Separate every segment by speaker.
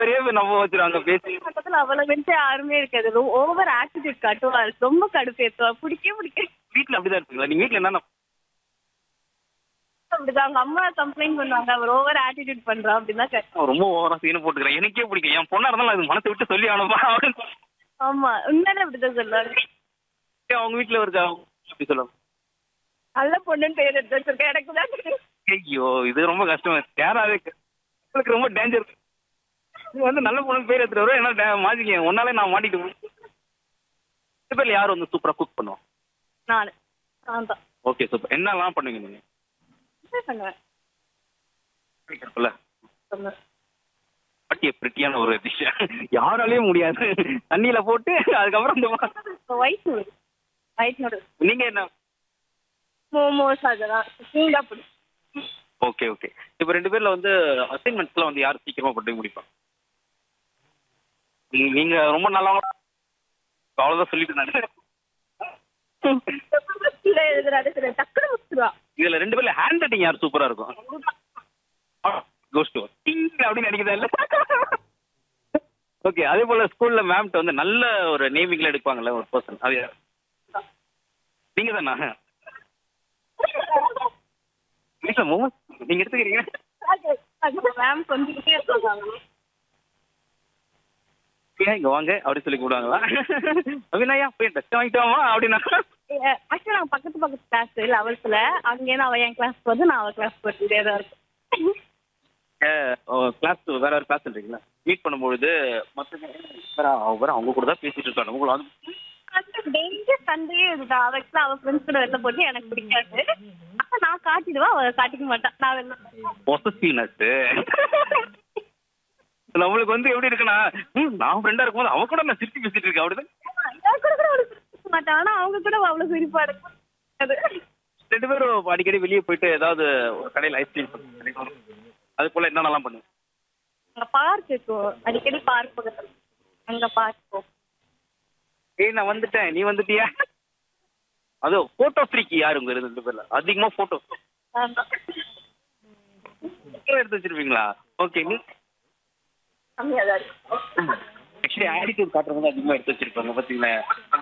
Speaker 1: பெரிய பேர் நம்ம வச்சிருவாங்க பேசி
Speaker 2: பக்கத்துல அவ்வளவு பெருசா யாருமே இருக்காது ஓவர் ஆட்டிடியூட் காட்டுவா ரொம்ப கடுப்பேத்துவா பிடிக்கவே பிடிக்க
Speaker 1: வீட்ல அப்படிதான் இருக்குங்களா நீங்க வீட்ல என்ன
Speaker 2: அப்படிதான் அவங்க அம்மா கம்ப்ளைண்ட் பண்ணுவாங்க அவர் ஓவர் ஆட்டிடியூட் பண்றா அப்படின்னு தான் கேட்டேன்.
Speaker 1: ரொம்ப ஓவரா சீன் போட்டுக்கிறேன் எனக்கே பிடிக்கும் என் பொண்ணா இருந்தாலும் அது மனசை விட்டு சொல்லி அனுப்பா
Speaker 2: ஆமா உண்மையிலே அப்படிதான் சொல்லுவாங்க
Speaker 1: அவங்க வீட்ல இருக்கா அப்படி சொல்லுவாங்க
Speaker 2: நல்ல பொண்ணுன்னு பேர் எடுத்து வச்சிருக்கேன் எனக்கு தான் தெரியும்.
Speaker 1: ஐயோ இது ரொம்ப கஷ்டம் யாராவது உங்களுக்கு ரொம்ப டேஞ்சர் நீங்க வந்து நல்ல பொண்ணு பேர் எடுத்துட்டு வரும் என்ன மாட்டிக்க ஒன்னாலே நான் மாட்டிட்டு ரெண்டு பேர்ல யார் வந்து சூப்பரா குக் பண்ணுவோம்
Speaker 2: நானு நான் தான்
Speaker 1: ஓகே சூப்பர் என்னெல்லாம் பண்ணுவீங்க நீங்க
Speaker 2: என்ன பண்ணுவேன்
Speaker 1: இருக்குல்ல
Speaker 2: பண்ணுவேன்.
Speaker 1: பட்டிய பிரிட்டியான ஒரு டிஷ் யாராலையும் முடியாது தண்ணியில போட்டு அதுக்கப்புறம் இந்த மா-
Speaker 2: இப்போ ஒயிட் நூடுல்ஸ் ஒயிட் நூடுல்ஸ்
Speaker 1: நீங்க என்ன
Speaker 2: மோமோஸ் அதெல்லாம் நீங்க அப்படி
Speaker 1: ஓகே ஓகே இப்போ ரெண்டு பேர்ல வந்து அசைன்மெண்ட்ஸ்லாம் வந்து யார் சீக்கிரமா பண்ணி முடிப்பாங்க நீ- நீங்க ரொம்ப நல்லா அவ்வளவுதான் சொல்லிட்டு நான்
Speaker 2: கீழே எழுதுறாரு சரி டக்குனு முடிச்சிருவா
Speaker 1: இதுல ரெண்டு பேர்ல ஹேண்ட் ரைட்டிங் யார் சூப்பரா இருக்கும் கோஸ்ட் அப்படின்னு நினைக்கிறதா இல்ல ஓகே அதே போல ஸ்கூல்ல மேம்கிட்ட வந்து நல்ல ஒரு நேமிங்ல எடுப்பாங்கல்ல ஒரு பர்சன் அது யார்? நீங்க தானா இல்ல மோமோஸ் நீங்க எடுத்துக்கிறீங்க
Speaker 2: மேம் கொஞ்சிக்கிட்டே இருக்காங்க
Speaker 1: ஏன் இங்க வாங்க அப்படி சொல்லி கூப்பிடுவாங்களா அபிநயா போய் டச் வாங்கிட்டோமா அப்படின்னா
Speaker 2: ஆக்சுவலி நாங்கள் பக்கத்து பக்கத்து கிளாஸ் லெவல்த்தில் அங்கேருந்து அவள் என் கிளாஸ் போது நான் அவள் கிளாஸ் போட்டுட்டே தான் இருக்கேன்
Speaker 1: கிளாஸ் வேற ஒரு கிளாஸ் இல்லைங்களா மீட் பண்ணும்பொழுது மற்ற அவர் அவங்க கூட தான் பேசிட்டு இருக்காங்க உங்களை வந்து
Speaker 2: டெய்லி சண்டே இதுதான் அவள் அவள் ஃப்ரெண்ட்ஸ் கூட வெளில போட்டு எனக்கு பிடிக்காது அப்போ நான் காட்டிடுவேன் அவள் காட்டிக்க மாட்டான் நான் வெளில
Speaker 1: பொசசிவ்னஸ் நம்மளுக்கு வந்து எப்படி இருக்குன்னா ம், நான் ஃப்ரெண்டா இருக்கும்போது அவ கூட நான் சிரிச்சு பேசிட்டு இருக்கேன் அப்படிதான்
Speaker 2: என் கூட கூட அவளை சிரிக்க மாட்டான் ஆனால் அவங்க கூட அவ்வளோ சிரிப்பா இருக்கும் அது
Speaker 1: ரெண்டு பேரும் அடிக்கடி வெளியே போயிட்டு ஏதாவது ஒரு கடையில் ஐஸ்கிரீம் அது போல என்னென்னலாம் பண்ணுங்க
Speaker 2: அங்கே பார்க் இருக்கும் அடிக்கடி பார்க் பக்கத்தில் அங்கே பார்க் போ
Speaker 1: ஏய் நான் வந்துட்டேன் நீ வந்துட்டியா அது போட்டோ ஃப்ரீக்கு யாரு உங்க ரெண்டு பேர்ல அதிகமா போட்டோ
Speaker 2: ஆமாம்
Speaker 1: எடுத்து வச்சிருப்பீங்களா ஓகே நீ
Speaker 2: கம்மியாக தான் இருக்கும்
Speaker 1: ஆக்சுவலி ஆட்டிடியூட் காட்டுறவங்க அதிகமா எடுத்து வச்சிருப்பாங்க பாத்தீங்களா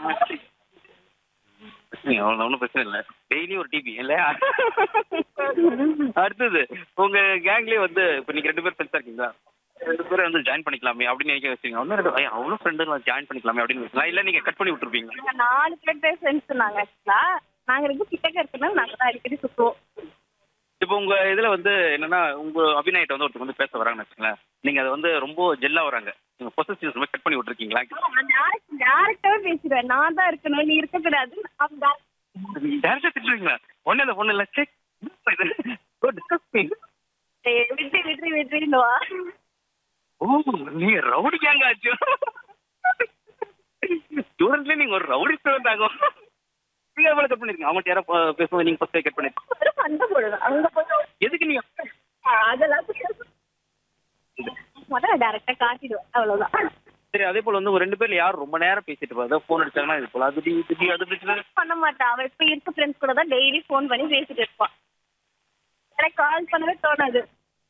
Speaker 1: அவ்வளோ ஒன்றும் பிரச்சனை இல்லை டெய்லி ஒரு டிவி இல்லையா அடுத்தது உங்க கேங்லயே வந்து இப்போ நீங்க ரெண்டு பேர் ஃப்ரெண்ட்ஸா இருக்கீங்களா ரெண்டு பேரும் வந்து ஜாயின் பண்ணிக்கலாமே அப்படின்னு நினைக்க வச்சுங்க ஒன்றும் ரெண்டு ஐயா அவ்வளோ ஃப்ரெண்டு ஜாயின் பண்ணிக்கலாமே அப்படின்னு வச்சுக்கலாம் இல்லை நீங்க கட் பண்ணி விட்டுருப்பீங்க
Speaker 2: நாங்க நாலு பேர் பேர் ஃப்ரெண்ட்ஸ் நாங்க ஆக்சுவலா நாங்க ரெண்டு கிட்டக்க இருக்கனால நாங்க தான் அடிக்கடி சுத்துவோம்
Speaker 1: இப்போ உங்க இதுல வந்து என்னன்னா உங்க அபிநயிட்ட வந்து ஒருத்தர் வந்து பேச வராங்கன்னு வச்சுங்களேன் நீங்க அதை வந்து ரொம்ப ஜெல்லா வராங்க நீங்க பொசசிவ்ஸ் ரொம்ப கட் பண்ணி விட்டுருக்கீங்களா
Speaker 2: நான் டேரக்ட் டேரக்டாவே பேசிடுவேன் நான் தான் இருக்கணும் நீ இருக்கக்கூடாது அவன் direct-
Speaker 1: டேரக்டா திட்டுவீங்களா ஒண்ணு அந்த பொண்ணு இல்ல செக் இது Go discuss me.
Speaker 2: ஏய், விட்டு விட்டு விட்டுருவா
Speaker 1: ஓ நீங்க ரவுடி கேங்க ஆச்சு ஸ்டூடெண்ட்ல நீங்க ஒரு ரவுடி ஸ்டூடெண்ட் ஆகும் நீங்க எவ்வளவு கட் பண்ணிருக்கீங்க அவங்க யாரோ ப- பேசும்போது நீங்க ஃபர்ஸ்ட் கட் பண்ணிருக்கீங்க
Speaker 2: ஒரு சண்டை போடுவேன் அங்க போய்
Speaker 1: எதுக்கு நீங்க
Speaker 2: அதெல்லாம் முதல்ல டேரக்டா காட்டிடுவேன் அவ்வளவுதான்
Speaker 1: சரி அதே போல வந்து உங்க ரெண்டு பேர்ல யார் ரொம்ப நேரம் பேசிட்டு போகுது ஃபோன் அடிச்சாங்கன்னா இது போல அது டி இது டி, அது பிரச்சனை
Speaker 2: பண்ண மாட்டான் அவ இப்ப இருக்க ஃப்ரெண்ட்ஸ் கூட தான் டெய்லி ஃபோன் பண்ணி பேசிட்டு இருப்பான் எனக்கு கால் பண்ணவே தோணாது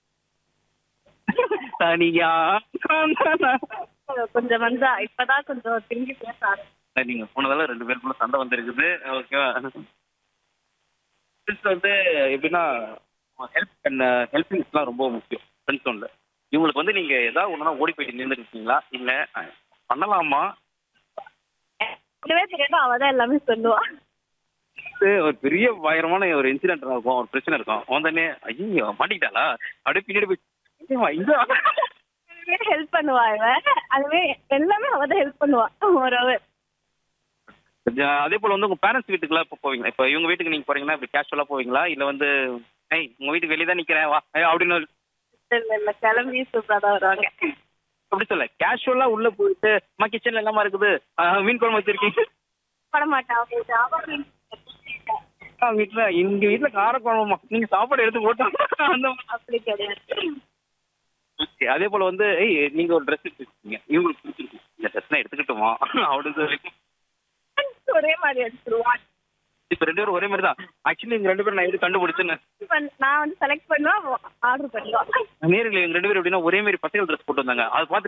Speaker 1: தனியா
Speaker 2: கொஞ்சம் வந்தா இப்பதான் கொஞ்சம் திரும்பி பேச ஆரம்பிச்சேன்.
Speaker 1: நீங்க போனதால ரெண்டு பேருக்குள்ள சண்டை வந்திருக்குது ஓகேவா ஃப்ரெண்ட்ஸ் வந்து எப்படின்னா ஹெல்ப் பண்ண ஹெல்பிங்ஸ்லாம் ரொம்ப முக்கியம் ஃப்ரெண்ட்ஸ் ஒன்ல இவங்களுக்கு வந்து நீங்க ஏதாவது ஒண்ணுனா ஓடி போயிட்டு நின்றுருக்கீங்களா இல்ல அஹ், பண்ணலாமா
Speaker 2: இதுவே தெரியாது அவ தான் எல்லாமே சொல்லுவா
Speaker 1: இது ஒரு பெரிய பயங்கரமான ஒரு இன்சிடென்ட் இருக்கும் ஒரு பிரச்சனை இருக்கும் அவன் தானே ஐயோ மாட்டிக்கிட்டாளா அப்படியே பின்னாடி போய் "ஏம்மா, இங்க வா."
Speaker 2: ஹெல்ப் பண்ணுவா இவ அதுவே எல்லாமே அவ தான் ஹெல்ப் பண்ணுவா ஒரு அவர்
Speaker 1: கொஞ்சம் அதே போல வந்து உங்க பேரண்ட்ஸ் வீட்டுக்குலாம் இப்போ போவீங்களா இப்போ இவங்க வீட்டுக்கு நீங்க போறீங்கன்னா இப்படி கேஷுவலா போவீங்களா இல்ல வந்து ஏய் உங்க வீட்டுக்கு வெளியே தான் நிக்கிறேன் வா ஏய், அப்படின்னு
Speaker 2: இல்ல இல்ல கிளம்பி சூப்பரா தான் வருவாங்க
Speaker 1: அப்படி சொல்ல கேஷுவலா உள்ள போயிட்டு அம்மா கிச்சன்ல என்னமா இருக்குது ஆ, மீன் குழம்பு வச்சிருக்கீங்க
Speaker 2: பண்ண மாட்டா அவங்க அவ
Speaker 1: ஆ, வீட்டுல எங்க வீட்டுல கார குழம்புமா நீங்க சாப்பாடு எடுத்து போட்டோம் அந்த
Speaker 2: அப்படி கிடையாது
Speaker 1: Okay, அதே போல வந்து ஏய் நீங்க ஒரு ட்ரெஸ் எடுத்துருக்கீங்க இவங்களுக்கு பிடிச்சிருக்கு இந்த ட்ரெஸ் நான் எடுத்துக்கிட்டுமா அப்படின்னு சொல்லி
Speaker 2: ஒரே மாதிரி எடுத்துருவான்
Speaker 1: இப்ப ரெண்டு பேரும் ஒரே மாதிரி தான் ஆக்சுவலி இவங்க ரெண்டு பேரும் நான் எப்படி கண்டுபிடிச்சேன்னு
Speaker 2: பண்ண- நான் வந்து செலக்ட் பண்ணுவேன் ஆர்டர் பண்ணுவேன்
Speaker 1: நேரில் இவங்க ரெண்டு பேரும் எப்படின்னா ஒரே மாதிரி பசங்க ட்ரெஸ் போட்டு வந்தாங்க அதை பார்த்து